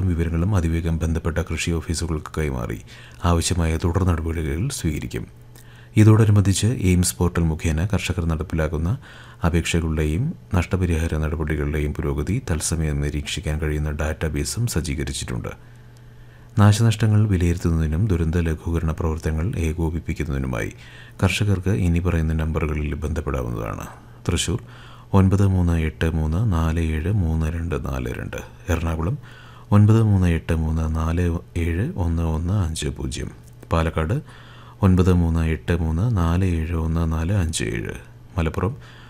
വിവരങ്ങളും അതിവേഗം ബന്ധപ്പെട്ട കൃഷി ഓഫീസുകൾക്ക് കൈമാറി ആവശ്യമായ തുടർ നടപടികൾ സ്വീകരിക്കും ഇതോടനുബന്ധിച്ച് എയിംസ് പോർട്ടൽ മുഖേന കർഷകർ നടപ്പിലാക്കുന്ന അപേക്ഷകളുടെയും നഷ്ടപരിഹാര നടപടികളുടെയും പുരോഗതി തത്സമയം നിരീക്ഷിക്കാൻ കഴിയുന്ന ഡാറ്റാബേസും സജ്ജീകരിച്ചിട്ടുണ്ട് നാശനഷ്ടങ്ങൾ വിലയിരുത്തുന്നതിനും ദുരന്ത ലഘൂകരണ പ്രവർത്തനങ്ങൾ ഏകോപിപ്പിക്കുന്നതിനുമായി കർഷകർക്ക് ഇനി പറയുന്ന നമ്പറുകളിൽ ബന്ധപ്പെടാവുന്നതാണ് തൃശൂർ ഒൻപത് മൂന്ന് എട്ട് മൂന്ന് നാല് ഏഴ് മൂന്ന് രണ്ട് നാല് രണ്ട് എറണാകുളം ഒൻപത് മൂന്ന് എട്ട് മൂന്ന് നാല് ഏഴ് ഒന്ന് ഒന്ന് അഞ്ച് പൂജ്യം പാലക്കാട് ഒൻപത് മൂന്ന് എട്ട് മൂന്ന് നാല് ഏഴ് ഒന്ന് നാല് അഞ്ച് ഏഴ് മലപ്പുറം